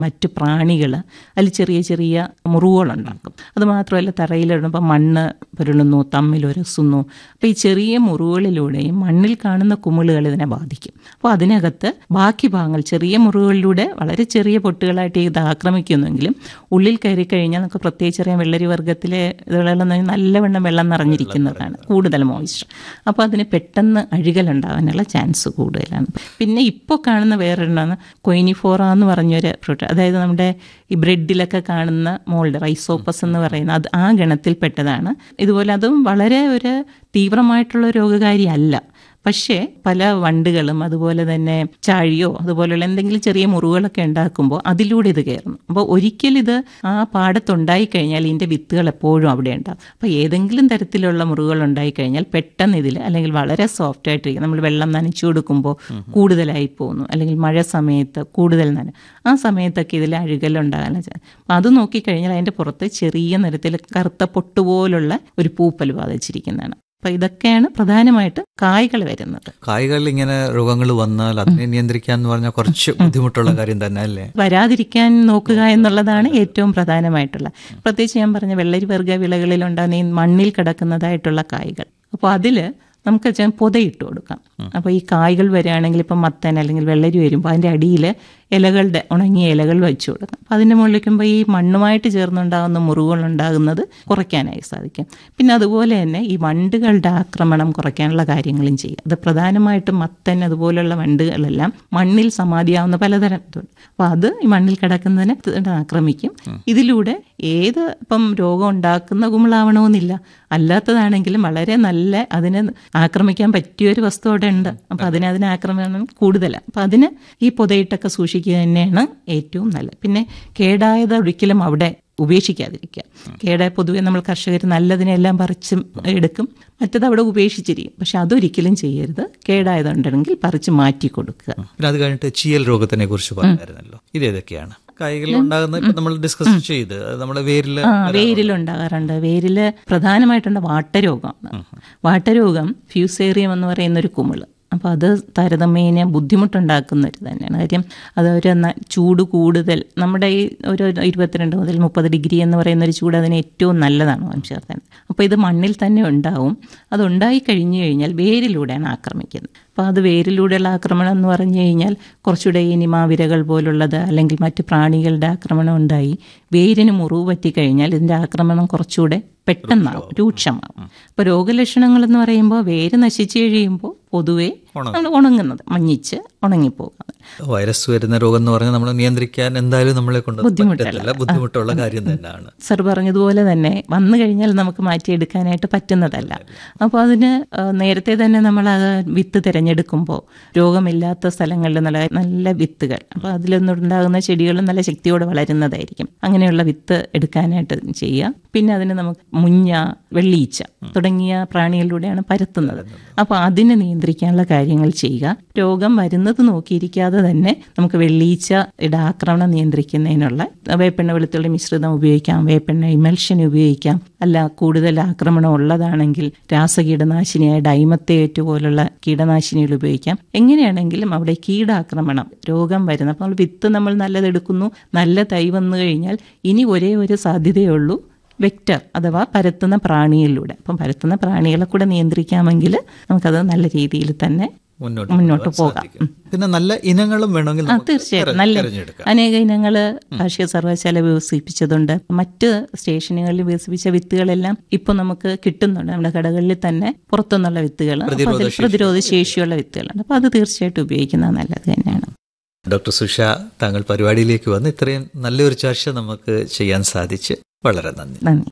മറ്റു പ്രാണികൾ അതിൽ ചെറിയ ചെറിയ മുറിവുകളുണ്ടാക്കും അത് മാത്രമല്ല തറയിലിടുമ്പോൾ മണ്ണ് പുരളുന്നു തമ്മിലുരസുന്നു അപ്പോൾ ഈ ചെറിയ മുറിവുകളിലൂടെയും മണ്ണിൽ കാണുന്ന കുമിളുകൾ ഇതിനെ ബാധിക്കും അപ്പോൾ അതിനകത്ത് ബാക്കി ഭാഗങ്ങൾ ചെറിയ മുറിവുകളിലൂടെ വളരെ ചെറിയ പൊട്ടുകളായിട്ട് ഇത് ആക്രമിക്കുന്നെങ്കിലും ഉള്ളിൽ കയറി കഴിഞ്ഞാൽ നമുക്ക് പ്രത്യേകിച്ച് അറിയാം വെള്ളരി വർഗ്ഗത്തിലെ ഇതുകളെല്ലാം നല്ലവണ്ണം വെള്ളം നിറഞ്ഞിരിക്കുന്നതാണ് കൂടുതൽ മോയിസ്ചർ അപ്പോൾ അതിന് പെട്ടെന്ന് അഴുകലുണ്ടാകാനുള്ള ചാൻസ് കൂടുതലാണ് പിന്നെ ഇപ്പോൾ കാണുന്ന വേറൊരെണ്ണമാണ് കൊയിനിഫോറ എന്ന് പറഞ്ഞൊരു ഫ്രൂട്ട് അതായത് നമ്മുടെ ഈ ബ്രെഡിലൊക്കെ കാണുന്ന മോൾഡ് റൈസോപ്പസ് എന്ന് പറയുന്ന അത് ആ ഗണത്തിൽപ്പെട്ടതാണ് ഇതുപോലെ അതും വളരെ ഒരു തീവ്രമായിട്ടുള്ള രോഗകാരി അല്ല പക്ഷേ പല വണ്ടുകളും അതുപോലെ തന്നെ ചാഴിയോ അതുപോലെയുള്ള എന്തെങ്കിലും ചെറിയ മുറിവുകളൊക്കെ ഉണ്ടാക്കുമ്പോൾ അതിലൂടെ ഇത് കയറുന്നു അപ്പോൾ ഒരിക്കൽ ഇത് ആ പാടത്തുണ്ടായി കഴിഞ്ഞാൽ ഇതിൻ്റെ വിത്തുകൾ എപ്പോഴും അവിടെ ഉണ്ടാകും അപ്പോൾ ഏതെങ്കിലും തരത്തിലുള്ള മുറിവുകൾ ഉണ്ടായി കഴിഞ്ഞാൽ പെട്ടെന്ന് ഇതിൽ അല്ലെങ്കിൽ വളരെ സോഫ്റ്റ് ആയിട്ടിരിക്കും നമ്മൾ വെള്ളം നനച്ചു കൊടുക്കുമ്പോൾ കൂടുതലായി പോകുന്നു അല്ലെങ്കിൽ മഴ സമയത്ത് കൂടുതൽ നന ആ സമയത്തൊക്കെ ഇതിൽ അഴുകലുണ്ടാകാൻ അപ്പം അത് നോക്കിക്കഴിഞ്ഞാൽ അതിൻ്റെ പുറത്ത് ചെറിയ നിറത്തിൽ കറുത്ത പൊട്ടുപോലുള്ള ഒരു പൂപ്പൽ ബാധിച്ചിരിക്കുന്നതാണ് അപ്പൊ ഇതൊക്കെയാണ് പ്രധാനമായിട്ട് കായ്കൾ വരുന്നത് കായ്കളിൽ ഇങ്ങനെ രോഗങ്ങൾ വന്നാൽ അതിനെ നിയന്ത്രിക്കാൻ എന്ന് പറഞ്ഞാൽ കുറച്ച് ബുദ്ധിമുട്ടുള്ള കാര്യം തന്നെ അല്ലേ വരാതിരിക്കാൻ നോക്കുക എന്നുള്ളതാണ് ഏറ്റവും പ്രധാനമായിട്ടുള്ള പ്രത്യേകിച്ച് ഞാൻ പറഞ്ഞ വെള്ളരി വർഗ്ഗ വിളകളിൽ ഉണ്ടാകുന്ന ഈ മണ്ണിൽ കിടക്കുന്നതായിട്ടുള്ള കായ്കൾ അപ്പോൾ അതിൽ നമുക്ക് വെച്ചാൽ പുതയിട്ട് കൊടുക്കാം അപ്പോൾ ഈ കായ്കൾ വരികയാണെങ്കിൽ ഇപ്പം മത്തൻ അല്ലെങ്കിൽ വെള്ളരി വരുമ്പോൾ അതിൻ്റെ അടിയിൽ ഇലകളുടെ ഉണങ്ങിയ ഇലകൾ വെച്ച് കൊടുക്കാം അപ്പോൾ അതിൻ്റെ മുകളിൽ വയ്ക്കുമ്പോൾ ഈ മണ്ണുമായിട്ട് ചേർന്നുണ്ടാകുന്ന മുറിവുകൾ ഉണ്ടാകുന്നത് കുറയ്ക്കാനായി സാധിക്കും പിന്നെ അതുപോലെ തന്നെ ഈ വണ്ടുകളുടെ ആക്രമണം കുറയ്ക്കാനുള്ള കാര്യങ്ങളും ചെയ്യുക അത് പ്രധാനമായിട്ടും മത്തൻ അതുപോലുള്ള വണ്ടുകളെല്ലാം മണ്ണിൽ സമാധിയാവുന്ന പലതരം ഇതുണ്ട് അപ്പോൾ അത് ഈ മണ്ണിൽ കിടക്കുന്നതിനെ ആക്രമിക്കും ഇതിലൂടെ ഏത് ഇപ്പം രോഗം ഉണ്ടാക്കുന്ന കുമിളാവണമെന്നില്ല അല്ലാത്തതാണെങ്കിലും വളരെ നല്ല അതിനെ ആക്രമിക്കാൻ പറ്റിയ ഒരു വസ്തു അവിടെ ഉണ്ട് അപ്പം അതിന് അതിനെ ആക്രമണം കൂടുതലാണ് അപ്പം അതിന് ഈ പുതയിട്ടൊക്കെ സൂക്ഷിക്കുക തന്നെയാണ് ഏറ്റവും നല്ലത് പിന്നെ കേടായത് ഒരിക്കലും അവിടെ ഉപേക്ഷിക്കാതിരിക്കുക കേടായ പൊതുവെ നമ്മൾ കർഷകർ നല്ലതിനെല്ലാം പറിച്ച് എടുക്കും മറ്റത് അവിടെ ഉപേക്ഷിച്ചിരിക്കും പക്ഷെ അതൊരിക്കലും ചെയ്യരുത് കേടായതുണ്ടെങ്കിൽ പറിച്ച് മാറ്റി കൊടുക്കുക പിന്നെ അത് കഴിഞ്ഞിട്ട് ചീയൽ രോഗത്തിനെ കുറിച്ച് പറഞ്ഞായിരുന്നല്ലോ ഇത് ഏതൊക്കെയാണ് കായ്കളിൽ ഉണ്ടാകുന്ന ഇപ്പൊ നമ്മൾ ഡിസ്കസ് ചെയ്ത് അത് നമ്മുടെ വേരില് ആ വേരിലുണ്ടാകാറുണ്ട് വേരില് പ്രധാനമായിട്ടുണ്ട് വാട്ടരോഗമാണ് വാട്ടരോഗം ഫ്യൂസേറിയം എന്ന് പറയുന്ന ഒരു കുമിള് അപ്പോൾ അത് താരതമ്യേന ബുദ്ധിമുട്ടുണ്ടാക്കുന്ന ഒരു തന്നെയാണ് കാര്യം അത് ഒരു ചൂട് കൂടുതൽ നമ്മുടെ ഈ ഒരു ഇരുപത്തിരണ്ട് മുതൽ മുപ്പത് ഡിഗ്രി എന്ന് പറയുന്ന ഒരു ചൂട് അതിന് ഏറ്റവും നല്ലതാണ് വംശവർദ്ധന അപ്പോൾ ഇത് മണ്ണിൽ തന്നെ ഉണ്ടാവും അത് ഉണ്ടായി കഴിഞ്ഞു കഴിഞ്ഞാൽ വേരിലൂടെയാണ് ആക്രമിക്കുന്നത് അപ്പോൾ അത് വേരിലൂടെയുള്ള ആക്രമണം എന്ന് പറഞ്ഞു കഴിഞ്ഞാൽ കുറച്ചുകൂടെ ഈ നിമാവിരകൾ പോലുള്ളത് അല്ലെങ്കിൽ മറ്റ് പ്രാണികളുടെ ആക്രമണം ഉണ്ടായി വേരിന് മുറിവ് പറ്റിക്കഴിഞ്ഞാൽ ഇതിൻ്റെ ആക്രമണം കുറച്ചുകൂടെ പെട്ടെന്നാവും രൂക്ഷമാവും അപ്പോൾ രോഗലക്ഷണങ്ങൾ എന്ന് പറയുമ്പോൾ വേര് നശിച്ചു കഴിയുമ്പോൾ പൊതുവേ നമ്മൾ ഉണങ്ങുന്നത് മഞ്ഞിച്ച് ഉണങ്ങിപ്പോകുന്നത് വൈറസ് വരുന്ന രോഗം എന്ന് പറഞ്ഞാൽ നമ്മൾ നിയന്ത്രിക്കാൻ എന്തായാലും നമ്മളെ കൊണ്ട് പറ്റത്തില്ല ബുദ്ധിമുട്ടുള്ള കാര്യം തന്നെയാണ് സർ പറഞ്ഞതുപോലെ തന്നെ വന്നു കഴിഞ്ഞാൽ നമുക്ക് മാറ്റിയെടുക്കാനായിട്ട് പറ്റുന്നതല്ല അപ്പോൾ അതിന് നേരത്തെ തന്നെ നമ്മൾ അത് വിത്ത് തിരഞ്ഞെടുക്കുമ്പോൾ രോഗമില്ലാത്ത സ്ഥലങ്ങളിൽ നല്ല നല്ല വിത്തുകൾ അപ്പോൾ അതിലൊന്നുണ്ടാകുന്ന ചെടികൾ നല്ല ശക്തിയോടെ വളരുന്നതായിരിക്കും അങ്ങനെയുള്ള വിത്ത് എടുക്കാനായിട്ട് ചെയ്യുക പിന്നെ അതിന് നമുക്ക് മുഞ്ഞ വെള്ളീച്ച തുടങ്ങിയ പ്രാണികളിലൂടെയാണ് പരത്തുന്നത് അപ്പോൾ അതിനെ നിയന്ത്രിക്കാനുള്ള കാര്യങ്ങൾ ചെയ്യുക രോഗം വരുന്നത് നോക്കിയിരിക്കാതെ തന്നെ നമുക്ക് വെള്ളീച്ചയുടെ ആക്രമണം നിയന്ത്രിക്കുന്നതിനുള്ള വേപ്പെണ്ണ വെളുത്തുള്ളി മിശ്രിതം ഉപയോഗിക്കാം വേപ്പെണ്ണ ഇമൽഷൻ ഉപയോഗിക്കാം അല്ല കൂടുതൽ ആക്രമണം ഉള്ളതാണെങ്കിൽ രാസകീടനാശിനിയായ ഡൈമത്തേറ്റ് പോലുള്ള കീടനാശിനികൾ ഉപയോഗിക്കാം എങ്ങനെയാണെങ്കിലും അവിടെ കീടാക്രമണം രോഗം വരുന്നത് അപ്പോൾ വിത്ത് നമ്മൾ നല്ലതെടുക്കുന്നു നല്ല തൈ വന്നു കഴിഞ്ഞാൽ ഇനി ഒരേ ഒരു സാധ്യതയുള്ളൂ വെക്റ്റർ അഥവാ പരത്തുന്ന പ്രാണിയിലൂടെ അപ്പം പരത്തുന്ന പ്രാണികളെ കൂടെ നിയന്ത്രിക്കാമെങ്കിൽ നമുക്കത് നല്ല രീതിയിൽ തന്നെ മുന്നോട്ട് പോകാം പിന്നെ നല്ല ഇനങ്ങളും വേണമെങ്കിൽ ആ തീർച്ചയായും നല്ല അനേക ഇനങ്ങൾ കാർഷിക സർവകലാശാല വികസിപ്പിച്ചതുണ്ട് മറ്റ് സ്റ്റേഷനുകളിൽ വികസിപ്പിച്ച വിത്തുകളെല്ലാം ഇപ്പൊ നമുക്ക് കിട്ടുന്നുണ്ട് നമ്മുടെ കടകളിൽ തന്നെ പുറത്തുനിന്നുള്ള വിത്തുകൾ അതിൽ പ്രതിരോധ ശേഷിയുള്ള വിത്തുകളുണ്ട് അപ്പൊ അത് തീർച്ചയായിട്ടും ഉപയോഗിക്കുന്നത് നല്ലത് തന്നെയാണ് ഡോക്ടർ സുഷ താങ്കൾ പരിപാടിയിലേക്ക് വന്ന് ഇത്രയും നല്ലൊരു ചർച്ച നമുക്ക് ചെയ്യാൻ സാധിച്ച് വളരെ നന്ദി നന്ദി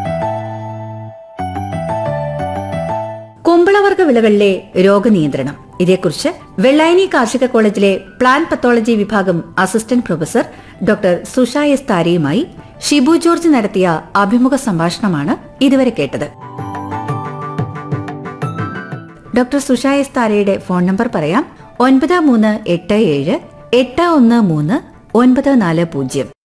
കുമ്പളവർഗ വിളകളിലെ രോഗനിയന്ത്രണം ഇതേക്കുറിച്ച് വെള്ളായനി കാർഷിക കോളേജിലെ പ്ലാന്റ് പത്തോളജി വിഭാഗം assistant professor doctor Susha S താരയുമായി ഷിബു ജോർജ് നടത്തിയ അഭിമുഖ സംഭാഷണമാണ് ഇതുവരെ കേട്ടത് ഡോക്ടർ സുഷ എസ് താരയുടെ ഫോൺ നമ്പർ പറയാം ഒൻപത് മൂന്ന് എട്ട് ഏഴ് എട്ട് ഒന്ന് മൂന്ന് ഒൻപത് നാല് പൂജ്യം